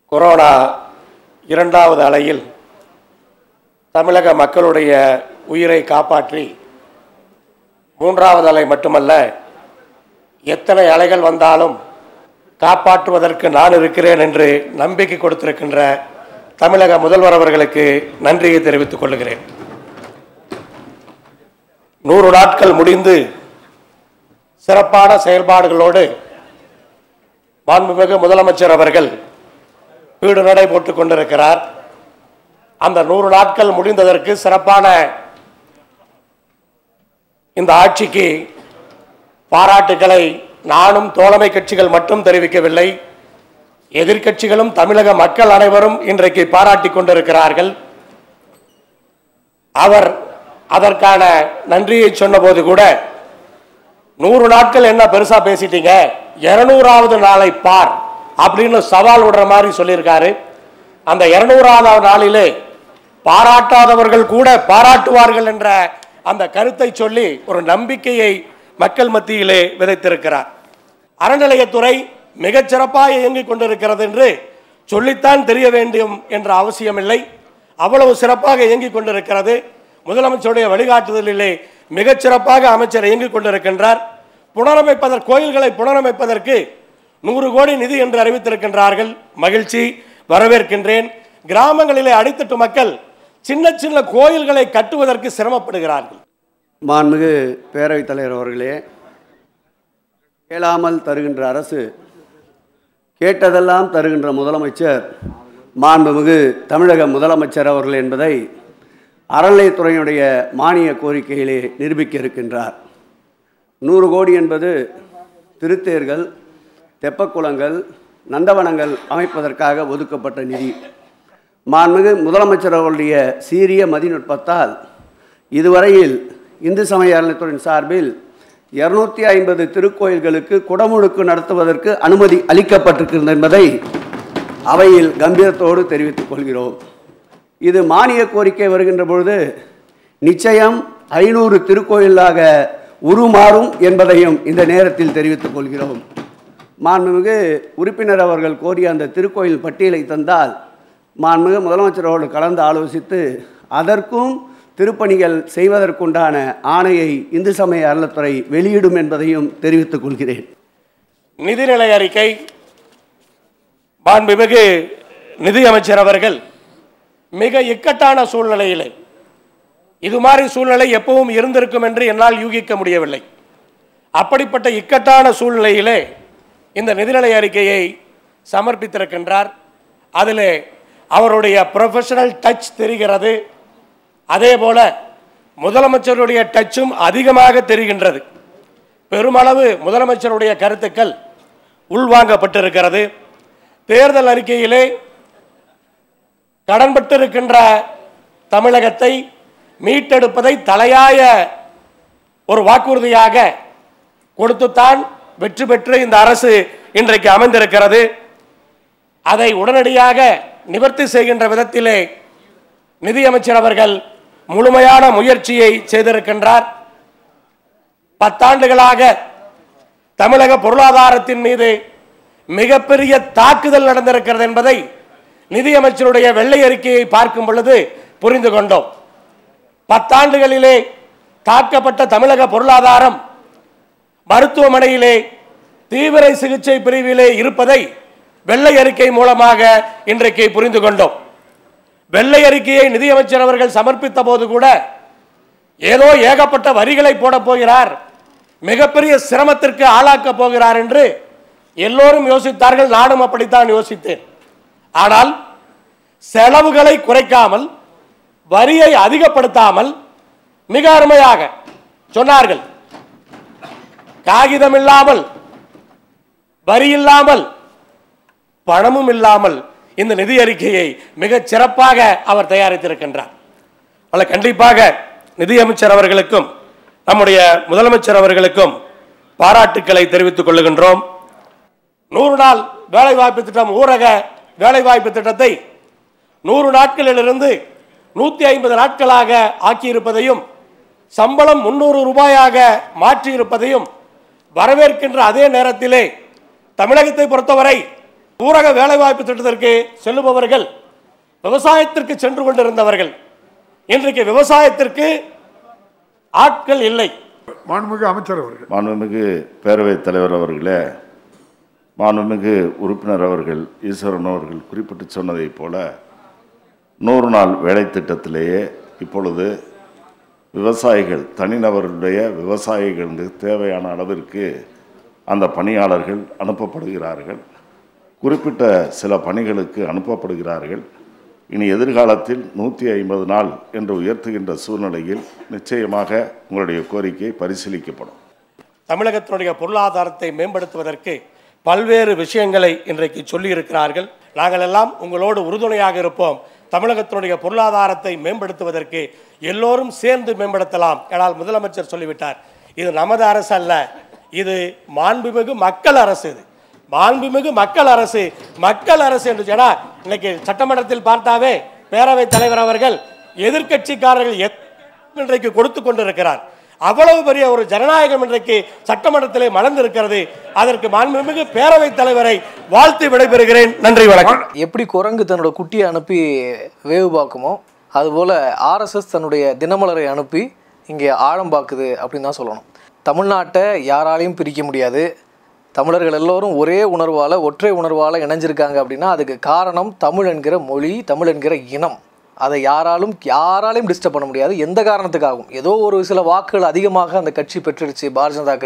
corona இரண்டாவது அலையில் தமிழக மக்களுடைய உயிரை காப்பாற்றி மூன்றாவது அலை மட்டுமல்ல எத்தனை அலைகள் வந்தாலும் காப்பாற்றுவதற்கு நான் இருக்கிறேன் என்று நம்பிக்கை கொடுத்திருக்கின்ற தமிழக முதல்வர் அவர்களுக்கு நன்றியை தெரிவித்துக் கொள்கிறேன் நூறு நாட்கள் முடிந்து சிறப்பான செயல்பாடுகளோடு மாண்புமிகு முதலமைச்சர் அவர்கள் வீடு நடை போட்டுக் கொண்டிருக்கிறார் அந்த நூறு நாட்கள் முடிந்ததற்கு சிறப்பான இந்த ஆட்சிக்கு பாராட்டுகளை நானும் தோழமை கட்சிகள் மட்டும் தெரிவிக்கவில்லை எதிர்க்கட்சிகளும் தமிழக மக்கள் அனைவரும் இன்றைக்கு பாராட்டிக் கொண்டிருக்கிறார்கள் அவர் அதற்கான நன்றியை சொன்னபோது கூட நூறு நாட்கள் என்ன பெருசா பேசிட்டீங்க இருநூறாவது நாளை பார் அப்படின்னு சவால் விடுற மாதிரி சொல்லியிருக்காரு அந்த இருநூறாவது நாளிலே பாராட்டாதவர்கள் கூட பாராட்டுவார்கள் என்ற அந்த கருத்தை சொல்லி ஒரு நம்பிக்கையை மக்கள் மத்தியிலே விதைத்திருக்கிறார் அறநிலையத்துறை மிகச் சிறப்பாக இயங்கிக் கொண்டிருக்கிறது என்று சொல்லித்தான் தெரிய வேண்டும் என்ற அவசியமில்லை அவ்வளவு சிறப்பாக இயங்கிக் கொண்டிருக்கிறது முதலமைச்சருடைய வழிகாட்டுதலிலே மிகச் சிறப்பாக அமைச்சர் இயங்கிக் கொண்டிருக்கின்றார் புனரமைப்பதற்கு கோயில்களை புனரமைப்பதற்கு நூறு கோடி நிதி என்று அறிவித்திருக்கின்றார்கள் மகிழ்ச்சி வரவேற்கின்றேன் கிராமங்களிலே அடித்தட்டு மக்கள் சின்ன சின்ன கோயில்களை கட்டுவதற்கு சிரமப்படுகிறார்கள் மாண்புமிகு பேரவைத் தலைவர் அவர்களே கேளாமல் தருகின்ற அரசு கேட்டதெல்லாம் தருகின்ற முதலமைச்சர் மாண்புமிகு தமிழக முதலமைச்சர் அவர்கள் என்பதை அறநிலையத்துறையினுடைய மானிய கோரிக்கையிலே நிரூபிக்க இருக்கின்றார் நூறு கோடி என்பது திருத்தேர்கள் தெப்பக்குளங்கள் நந்தவனங்கள் அமைப்பதற்காக ஒதுக்கப்பட்ட நிதி மாண்புமிகு முதலமைச்சர் அவர்களுடைய சீரிய மதிநுட்பத்தால் இதுவரையில் இந்து சமய அறநிலையத்துறையின் சார்பில் இருநூத்தி ஐம்பது திருக்கோயில்களுக்கு குடமுழுக்கு நடத்துவதற்கு அனுமதி அளிக்கப்பட்டிருக்கிறது என்பதை அவையில் கம்பீரத்தோடு தெரிவித்துக் கொள்கிறோம் இது மானிய கோரிக்கை வருகின்ற பொழுது நிச்சயம் ஐநூறு திருக்கோயிலாக உருமாறும் என்பதையும் இந்த நேரத்தில் தெரிவித்துக் கொள்கிறோம் மாண்புமிகு உறுப்பினர் அவர்கள் கோரிய அந்த திருக்கோயில் பட்டியலை தந்தால் மாண்புமிகு முதலமைச்சர் அவர்கள் கலந்து ஆலோசித்து அதற்கும் திருப்பணிகள் செய்வதற்குண்டான ஆணையை இந்து சமய அறநிலைத்துறை வெளியிடும் என்பதையும் தெரிவித்துக் கொள்கிறேன் நிதிநிலை அறிக்கை மாண்புமிகு நிதியமைச்சர் அவர்கள் மிக இக்கட்டான சூழ்நிலையிலே இது மாதிரி சூழ்நிலை எப்பவும் இருந்திருக்கும் என்று என்னால் யூகிக்க முடியவில்லை அப்படிப்பட்ட இக்கட்டான சூழ்நிலையிலே இந்த நிதிநிலை அறிக்கையை சமர்ப்பித்திருக்கின்றார் அதிலே அவருடைய ப்ரொஃபஷனல் டச் தெரிகிறது அதே போல முதலமைச்சருடைய டச்சும் அதிகமாக தெரிகின்றது பெருமளவு முதலமைச்சருடைய கருத்துக்கள் உள்வாங்கப்பட்டிருக்கிறது தேர்தல் அறிக்கையிலே கடன்பட்டிருக்கின்ற தமிழகத்தை மீட்டெடுப்பதை தலையாய ஒரு வாக்குறுதியாக கொடுத்துத்தான் வெற்றி பெற்று இந்த அரசு இன்றைக்கு அமைந்திருக்கிறது அதை உடனடியாக நிவர்த்தி செய்கின்ற விதத்திலே நிதியமைச்சர் அவர்கள் முழுமையான முயற்சியை செய்திருக்கின்றார் பத்தாண்டுகளாக தமிழக பொருளாதாரத்தின் மீது மிகப்பெரிய தாக்குதல் நடந்திருக்கிறது என்பதை நிதியமைச்சருடைய வெள்ளை அறிக்கையை பார்க்கும் பொழுது புரிந்து கொண்டோம் பத்தாண்டுகளிலே தாக்கப்பட்ட தமிழக பொருளாதாரம் மருத்துவமனையிலே தீவிர சிகிச்சை பிரிவிலே இருப்பதை வெள்ளை அறிக்கை மூலமாக இன்றைக்கு புரிந்து கொண்டோம் வெள்ளை அறிக்கையை நிதியமைச்சர் அவர்கள் சமர்ப்பித்த போது கூட ஏதோ ஏகப்பட்ட வரிகளை போட போகிறார் மிகப்பெரிய சிரமத்திற்கு ஆளாக்கப் போகிறார் என்று எல்லோரும் யோசித்தார்கள் நானும் அப்படித்தான் யோசித்தேன் ஆனால் செலவுகளை குறைக்காமல் வரியை அதிகப்படுத்தாமல் மிக அருமையாக சொன்னார்கள் காகிதம் இல்லாமல் வரி இல்லாமல் பணமும் இல்லாமல் இந்த நிதி அறிக்கையை மிகச் சிறப்பாக அவர் தயாரித்திருக்கின்றார் அல்ல கண்டிப்பாக நிதியமைச்சர் அவர்களுக்கும் நம்முடைய முதலமைச்சர் அவர்களுக்கும் பாராட்டுக்களை தெரிவித்துக் கொள்ளுகின்றோம் நூறு நாள் வேலைவாய்ப்பு திட்டம் ஊரக வேலைவாய்ப்பு திட்டத்தை நூறு நாட்களிலிருந்து நூற்றி ஐம்பது நாட்களாக ஆக்கியிருப்பதையும் சம்பளம் முன்னூறு ரூபாயாக மாற்றியிருப்பதையும் வரவேற்கின்ற அதே நேரத்திலே தமிழகத்தை பொறுத்தவரை ஊரக வேலைவாய்ப்பு திட்டத்திற்கு செல்லுபவர்கள் விவசாயத்திற்கு சென்று கொண்டிருந்தவர்கள் இன்றைக்கு விவசாயத்திற்கு ஆட்கள் இல்லை மாண்புமிகு அமைச்சர் அவர்கள் மாண்புமிகு பேரவைத் தலைவர் அவர்களே மாண்புமிகு உறுப்பினர் அவர்கள் ஈஸ்வரன் அவர்கள் குறிப்பிட்டு சொன்னதைப் போல நூறு நாள் வேலை திட்டத்திலேயே இப்பொழுது விவசாயிகள் தனிநபர்களுடைய விவசாயிகளுக்கு தேவையான அளவிற்கு அந்த பணியாளர்கள் அனுப்பப்படுகிறார்கள் குறிப்பிட்ட சில பணிகளுக்கு அனுப்பப்படுகிறார்கள் இனி எதிர்காலத்தில் நூற்றி ஐம்பது நாள் என்று உயர்த்துகின்ற சூழ்நிலையில் நிச்சயமாக உங்களுடைய கோரிக்கை பரிசீலிக்கப்படும் தமிழகத்தினுடைய பொருளாதாரத்தை மேம்படுத்துவதற்கு பல்வேறு விஷயங்களை இன்றைக்கு சொல்லியிருக்கிறார்கள் நாங்கள் எல்லாம் உங்களோடு உறுதுணையாக இருப்போம் தமிழகத்தினுடைய பொருளாதாரத்தை மேம்படுத்துவதற்கு எல்லோரும் சேர்ந்து மேம்படுத்தலாம் ஆனால் முதலமைச்சர் சொல்லிவிட்டார் இது நமது அரசு அல்ல இது மாண்புமிகு மக்கள் அரசு இது மாண்புமிகு மக்கள் அரசு மக்கள் அரசு என்று சொன்னா இன்னைக்கு சட்டமன்றத்தில் பார்த்தாவே பேரவைத் தலைவர் அவர்கள் எதிர்க்கட்சிக்காரர்கள் எத்- இன்றைக்கு கொடுத்து கொண்டிருக்கிறார் அவ்வளவு பெரிய ஒரு ஜனநாயகம் இன்றைக்கு சட்டமன்றத்திலே மலர்ந்திருக்கிறது அதற்கு மாண்புமிகு பேரவைத் தலைவரை வாழ்த்து விடைபெறுகிறேன் நன்றி வணக்கம் எப்படி குரங்கு தன்னோட குட்டியை அனுப்பி வேவு பார்க்குமோ அதுபோல் ஆர்எஸ்எஸ் தன்னுடைய தினமலரை அனுப்பி இங்கே ஆழம் பார்க்குது அப்படின்னு தான் சொல்லணும் தமிழ்நாட்டை யாராலையும் பிரிக்க முடியாது தமிழர்கள் எல்லோரும் ஒரே உணர்வால் ஒற்றை உணர்வால் இணைஞ்சிருக்காங்க அப்படின்னா அதுக்கு காரணம் தமிழ் என்கிற மொழி தமிழ் என்கிற இனம் அதை யாராலும் யாராலையும் டிஸ்டர்ப் பண்ண முடியாது எந்த காரணத்துக்காகவும் ஏதோ ஒரு சில வாக்குகள் அதிகமாக அந்த கட்சி பெற்றுடுச்சு பாரதிய ஜனதா கட்சி